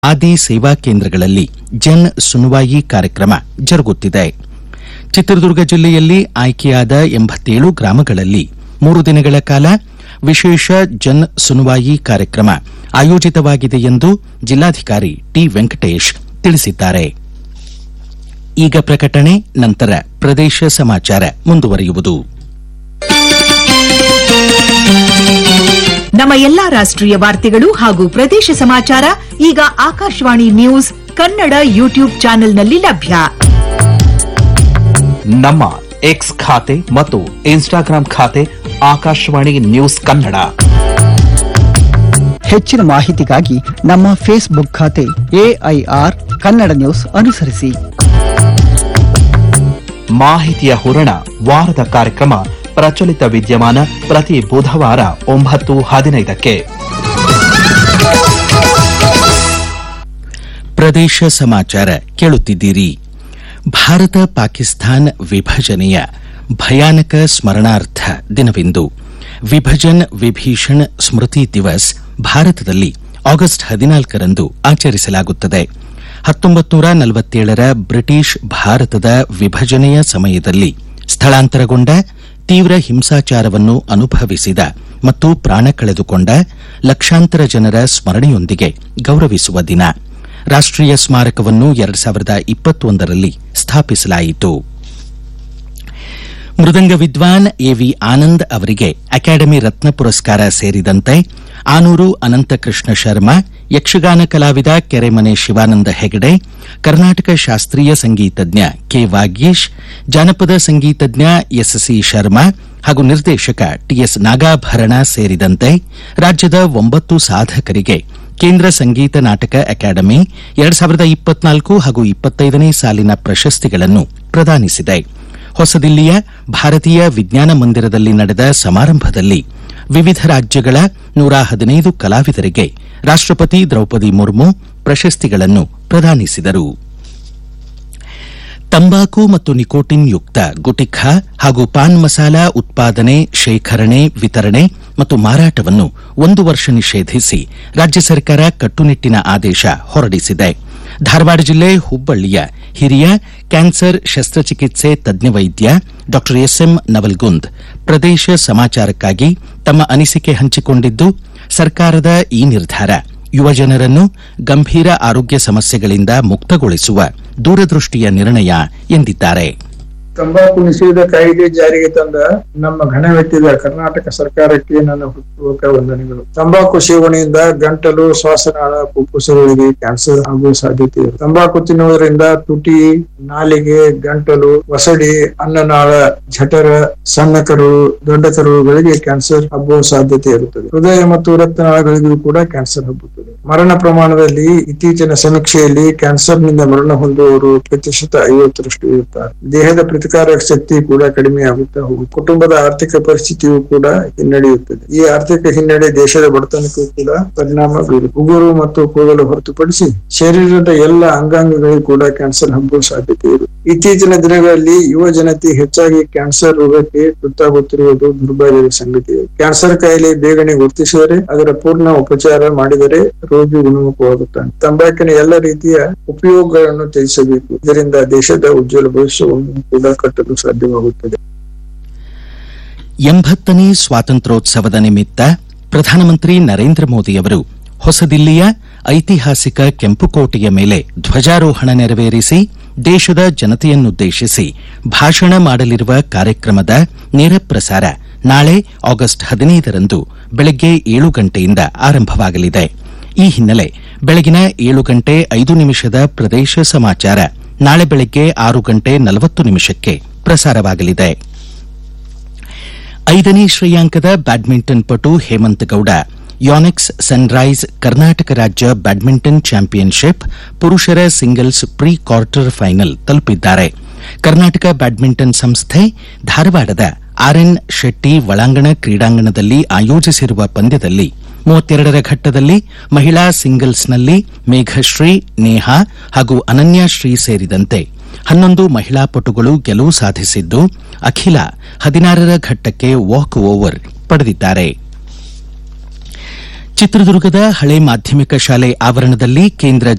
ಆದಿ ಸೇವಾ ಕೇಂದ್ರಗಳಲ್ಲಿ ಜನ್ ಸುನ್ವಾಯಿ ಕಾರ್ಯಕ್ರಮ ಜರುಗುತ್ತಿದೆ ಚಿತ್ರದುರ್ಗ ಜಿಲ್ಲೆಯಲ್ಲಿ ಆಯ್ಕೆಯಾದ ಎಂಬತ್ತೇಳು ಗ್ರಾಮಗಳಲ್ಲಿ ಮೂರು ದಿನಗಳ ಕಾಲ ವಿಶೇಷ ಜನ್ ಸುನ್ವಾಯಿ ಕಾರ್ಯಕ್ರಮ ಆಯೋಜಿತವಾಗಿದೆ ಎಂದು ಜಿಲ್ಲಾಧಿಕಾರಿ ಟಿ ವೆಂಕಟೇಶ್ ತಿಳಿಸಿದ್ದಾರೆ ಈಗ ಪ್ರಕಟಣೆ ನಂತರ ಪ್ರದೇಶ ಸಮಾಚಾರ ಮುಂದುವರಿಯುವುದು ನಮ್ಮ ಎಲ್ಲಾ ರಾಷ್ಟ್ರೀಯ ವಾರ್ತೆಗಳು ಹಾಗೂ ಪ್ರದೇಶ ಸಮಾಚಾರ ಈಗ ಆಕಾಶವಾಣಿ ನ್ಯೂಸ್ ಕನ್ನಡ ಯೂಟ್ಯೂಬ್ ಚಾನೆಲ್ನಲ್ಲಿ ಲಭ್ಯ ನಮ್ಮ ಎಕ್ಸ್ ಖಾತೆ ಮತ್ತು ಇನ್ಸ್ಟಾಗ್ರಾಂ ಖಾತೆ ಆಕಾಶವಾಣಿ ನ್ಯೂಸ್ ಕನ್ನಡ ಹೆಚ್ಚಿನ ಮಾಹಿತಿಗಾಗಿ ನಮ್ಮ ಫೇಸ್ಬುಕ್ ಖಾತೆ ಎಐಆರ್ ಕನ್ನಡ ನ್ಯೂಸ್ ಅನುಸರಿಸಿ ಮಾಹಿತಿಯ ಹೂರಣ ವಾರದ ಕಾರ್ಯಕ್ರಮ ಪ್ರಚಲಿತ ವಿದ್ಯಮಾನ ಪ್ರತಿ ಬುಧವಾರ ಒಂಬತ್ತು ಹದಿನೈದಕ್ಕೆ ಪ್ರದೇಶ ಸಮಾಚಾರ ಕೇಳುತ್ತಿದ್ದೀರಿ ಭಾರತ ಪಾಕಿಸ್ತಾನ್ ವಿಭಜನೆಯ ಭಯಾನಕ ಸ್ಮರಣಾರ್ಥ ದಿನವಿಂದು ವಿಭಜನ್ ವಿಭೀಷಣ್ ಸ್ಮೃತಿ ದಿವಸ್ ಭಾರತದಲ್ಲಿ ಆಗಸ್ಟ್ ಹದಿನಾಲ್ಕರಂದು ಆಚರಿಸಲಾಗುತ್ತದೆ ಹತ್ತೊಂಬತ್ತು ನೂರ ನಲವತ್ತೇಳರ ಬ್ರಿಟಿಷ್ ಭಾರತದ ವಿಭಜನೆಯ ಸಮಯದಲ್ಲಿ ಸ್ಥಳಾಂತರಗೊಂಡ ತೀವ್ರ ಹಿಂಸಾಚಾರವನ್ನು ಅನುಭವಿಸಿದ ಮತ್ತು ಪ್ರಾಣ ಕಳೆದುಕೊಂಡ ಲಕ್ಷಾಂತರ ಜನರ ಸ್ಮರಣೆಯೊಂದಿಗೆ ಗೌರವಿಸುವ ದಿನ ರಾಷ್ಟೀಯ ಸ್ಮಾರಕವನ್ನು ಎರಡ್ ಸಾವಿರದ ಇಪ್ಪತ್ತೊಂದರಲ್ಲಿ ಸ್ಥಾಪಿಸಲಾಯಿತು ಮೃದಂಗ ವಿದ್ವಾನ್ ಎವಿ ಆನಂದ್ ಅವರಿಗೆ ಅಕಾಡೆಮಿ ರತ್ನ ಪುರಸ್ಕಾರ ಸೇರಿದಂತೆ ಆನೂರು ಅನಂತಕೃಷ್ಣ ಶರ್ಮಾ ಯಕ್ಷಗಾನ ಕಲಾವಿದ ಕೆರೆಮನೆ ಶಿವಾನಂದ ಹೆಗಡೆ ಕರ್ನಾಟಕ ಶಾಸ್ತ್ರೀಯ ಸಂಗೀತಜ್ಞ ಕೆ ವಾಗೀಶ್ ಜಾನಪದ ಸಂಗೀತಜ್ಞ ಎಸ್ಸಿ ಶರ್ಮಾ ಹಾಗೂ ನಿರ್ದೇಶಕ ಟಿಎಸ್ ನಾಗಾಭರಣ ಸೇರಿದಂತೆ ರಾಜ್ಯದ ಒಂಬತ್ತು ಸಾಧಕರಿಗೆ ಕೇಂದ್ರ ಸಂಗೀತ ನಾಟಕ ಅಕಾಡೆಮಿ ಎರಡ್ ಸಾವಿರದ ಇಪ್ಪತ್ನಾಲ್ಕು ಹಾಗೂ ಇಪ್ಪತ್ತೈದನೇ ಸಾಲಿನ ಪ್ರಶಸ್ತಿಗಳನ್ನು ಪ್ರದಾನಿಸಿದೆ ಹೊಸದಿಲ್ಲಿಯ ಭಾರತೀಯ ವಿಜ್ಞಾನ ಮಂದಿರದಲ್ಲಿ ನಡೆದ ಸಮಾರಂಭದಲ್ಲಿ ವಿವಿಧ ರಾಜ್ಯಗಳ ನೂರ ಹದಿನೈದು ಕಲಾವಿದರಿಗೆ ರಾಷ್ಟಪತಿ ದ್ರೌಪದಿ ಮುರ್ಮು ಪ್ರಶಸ್ತಿಗಳನ್ನು ಪ್ರದಾನಿಸಿದರು ತಂಬಾಕು ಮತ್ತು ನಿಕೋಟಿನ್ ಯುಕ್ತ ಗುಟಿಖಾ ಹಾಗೂ ಪಾನ್ ಮಸಾಲ ಉತ್ಪಾದನೆ ಶೇಖರಣೆ ವಿತರಣೆ ಮತ್ತು ಮಾರಾಟವನ್ನು ಒಂದು ವರ್ಷ ನಿಷೇಧಿಸಿ ರಾಜ್ಯ ಸರ್ಕಾರ ಕಟ್ಟುನಿಟ್ಟಿನ ಆದೇಶ ಹೊರಡಿಸಿದೆ ಧಾರವಾಡ ಜಿಲ್ಲೆ ಹುಬ್ಬಳ್ಳಿಯ ಹಿರಿಯ ಕ್ಯಾನ್ಸರ್ ಶಸ್ತ್ರಚಿಕಿತ್ಸೆ ತಜ್ಞ ವೈದ್ಯ ಡಾ ಎಸ್ಎಂ ನವಲ್ಗುಂದ್ ಪ್ರದೇಶ ಸಮಾಚಾರಕ್ಕಾಗಿ ತಮ್ಮ ಅನಿಸಿಕೆ ಹಂಚಿಕೊಂಡಿದ್ದು ಸರ್ಕಾರದ ಈ ನಿರ್ಧಾರ ಯುವಜನರನ್ನು ಗಂಭೀರ ಆರೋಗ್ಯ ಸಮಸ್ಯೆಗಳಿಂದ ಮುಕ್ತಗೊಳಿಸುವ ದೂರದೃಷ್ಟಿಯ ನಿರ್ಣಯ ಎಂದಿದ್ದಾರೆ ತಂಬಾಕು ನಿಷೇಧ ಕಾಯ್ದೆ ಜಾರಿಗೆ ತಂದ ನಮ್ಮ ಘನವೆತ್ತಿದ ಕರ್ನಾಟಕ ಸರ್ಕಾರಕ್ಕೆ ನನ್ನ ಹೃತ್ಪೂರ್ವಕ ವಂದನೆಗಳು ತಂಬಾಕು ಸೇವನೆಯಿಂದ ಗಂಟಲು ಶ್ವಾಸನಾಳ ಫುಫುಸಗಳಿಗೆ ಕ್ಯಾನ್ಸರ್ ಆಗುವ ಸಾಧ್ಯತೆ ಇದೆ ತಂಬಾಕು ತಿನ್ನುವುದರಿಂದ ತುಟಿ ನಾಲಿಗೆ ಗಂಟಲು ಒಸಡಿ ಅನ್ನನಾಳ ಜಠರ ಸಣ್ಣ ಕರುಳು ದೊಡ್ಡ ಕರುಳುಗಳಿಗೆ ಕ್ಯಾನ್ಸರ್ ಹಬ್ಬುವ ಸಾಧ್ಯತೆ ಇರುತ್ತದೆ ಹೃದಯ ಮತ್ತು ರಕ್ತನಾಳಗಳಿಗೂ ಕೂಡ ಕ್ಯಾನ್ಸರ್ ಹಬ್ಬುತ್ತದೆ ಮರಣ ಪ್ರಮಾಣದಲ್ಲಿ ಇತ್ತೀಚಿನ ಸಮೀಕ್ಷೆಯಲ್ಲಿ ಕ್ಯಾನ್ಸರ್ನಿಂದ ಮರಣ ಹೊಂದುವವರು ಪ್ರತಿಶತ ಐವತ್ತರಷ್ಟು ಇರುತ್ತಾರೆ ದೇಹದ ಪ್ರತಿಕಾರಕ ಶಕ್ತಿ ಕೂಡ ಕಡಿಮೆ ಆಗುತ್ತಾ ಹೋಗುತ್ತದೆ ಕುಟುಂಬದ ಆರ್ಥಿಕ ಪರಿಸ್ಥಿತಿಯು ಕೂಡ ಹಿನ್ನಡೆಯುತ್ತದೆ ಈ ಆರ್ಥಿಕ ಹಿನ್ನಡೆ ದೇಶದ ಬಡತನಕ್ಕೂ ಕೂಡ ಪರಿಣಾಮ ಬೀರುತ್ತದೆ ಉಗುರು ಮತ್ತು ಕೂದಲು ಹೊರತುಪಡಿಸಿ ಶರೀರದ ಎಲ್ಲ ಅಂಗಾಂಗಗಳಿಗೂ ಕೂಡ ಕ್ಯಾನ್ಸರ್ ಹಬ್ಬುವ ಸಾಧ್ಯತೆ ಇದೆ ಇತ್ತೀಚಿನ ದಿನಗಳಲ್ಲಿ ಯುವ ಜನತೆ ಹೆಚ್ಚಾಗಿ ಕ್ಯಾನ್ಸರ್ ರೋಗಕ್ಕೆ ತುತ್ತಾಗುತ್ತಿರುವುದು ದುರ್ಭಾಗ್ಯದ ಸಂಗತಿ ಕ್ಯಾನ್ಸರ್ ಕಾಯಿಲೆ ಬೇಗನೆ ಗುರುತಿಸಿದರೆ ಅದರ ಪೂರ್ಣ ಉಪಚಾರ ಮಾಡಿದರೆ ರೋಗಿ ಗುಣಮುಖವಾಗುತ್ತಾನೆ ತಂಬಾಕಿನ ಎಲ್ಲ ರೀತಿಯ ಉಪಯೋಗಗಳನ್ನು ತ್ಯಜಿಸಬೇಕು ಇದರಿಂದ ದೇಶದ ಉಜ್ವಲ ಭವಿಷ್ಯವನ್ನು ಕೂಡ ಕಟ್ಟಲು ಸಾಧ್ಯವಾಗುತ್ತದೆ ಎಂಬತ್ತನೇ ಸ್ವಾತಂತ್ರ್ಯೋತ್ಸವದ ನಿಮಿತ್ತ ಪ್ರಧಾನಮಂತ್ರಿ ನರೇಂದ್ರ ಮೋದಿಯವರು ಹೊಸದಿಲ್ಲಿಯ ಐತಿಹಾಸಿಕ ಕೆಂಪುಕೋಟೆಯ ಮೇಲೆ ಧ್ವಜಾರೋಹಣ ನೆರವೇರಿಸಿ ದೇಶದ ಜನತೆಯನ್ನುದ್ದೇಶಿಸಿ ಭಾಷಣ ಮಾಡಲಿರುವ ಕಾರ್ಯಕ್ರಮದ ನೇರ ಪ್ರಸಾರ ನಾಳೆ ಆಗಸ್ಟ್ ಹದಿನೈದರಂದು ಬೆಳಗ್ಗೆ ಏಳು ಗಂಟೆಯಿಂದ ಆರಂಭವಾಗಲಿದೆ ಈ ಹಿನ್ನೆಲೆ ಬೆಳಗಿನ ಏಳು ಗಂಟೆ ಐದು ನಿಮಿಷದ ಪ್ರದೇಶ ಸಮಾಚಾರ ನಾಳೆ ಬೆಳಗ್ಗೆ ಆರು ಗಂಟೆ ನಲವತ್ತು ನಿಮಿಷಕ್ಕೆ ಪ್ರಸಾರವಾಗಲಿದೆ ಐದನೇ ಶ್ರೇಯಾಂಕದ ಬ್ಯಾಡ್ಮಿಂಟನ್ ಪಟು ಹೇಮಂತ್ ಗೌಡ ಯಾನೆಕ್ಸ್ ಸನ್ರೈಸ್ ಕರ್ನಾಟಕ ರಾಜ್ಯ ಬ್ಯಾಡ್ಮಿಂಟನ್ ಚಾಂಪಿಯನ್ಶಿಪ್ ಪುರುಷರ ಸಿಂಗಲ್ಸ್ ಪ್ರೀ ಕ್ವಾರ್ಟರ್ ಫೈನಲ್ ತಲುಪಿದ್ದಾರೆ ಕರ್ನಾಟಕ ಬ್ಯಾಡ್ಮಿಂಟನ್ ಸಂಸ್ಥೆ ಧಾರವಾಡದ ಆರ್ಎನ್ ಶೆಟ್ಟಿ ಒಳಾಂಗಣ ಕ್ರೀಡಾಂಗಣದಲ್ಲಿ ಆಯೋಜಿಸಿರುವ ಪಂದ್ಯದಲ್ಲಿ ಮೂವತ್ತೆರಡರ ಘಟ್ಟದಲ್ಲಿ ಮಹಿಳಾ ಸಿಂಗಲ್ಸ್ನಲ್ಲಿ ಮೇಘಶ್ರೀ ನೇಹಾ ಹಾಗೂ ಅನನ್ಯಾಶ್ರೀ ಸೇರಿದಂತೆ ಹನ್ನೊಂದು ಮಹಿಳಾ ಪಟುಗಳು ಗೆಲುವು ಸಾಧಿಸಿದ್ದು ಅಖಿಲ ಹದಿನಾರರ ಘಟ್ಟಕ್ಕೆ ವಾಕ್ ಓವರ್ ಪಡೆದಿದ್ದಾರೆ ಚಿತ್ರದುರ್ಗದ ಹಳೆ ಮಾಧ್ಯಮಿಕ ಶಾಲೆ ಆವರಣದಲ್ಲಿ ಕೇಂದ್ರ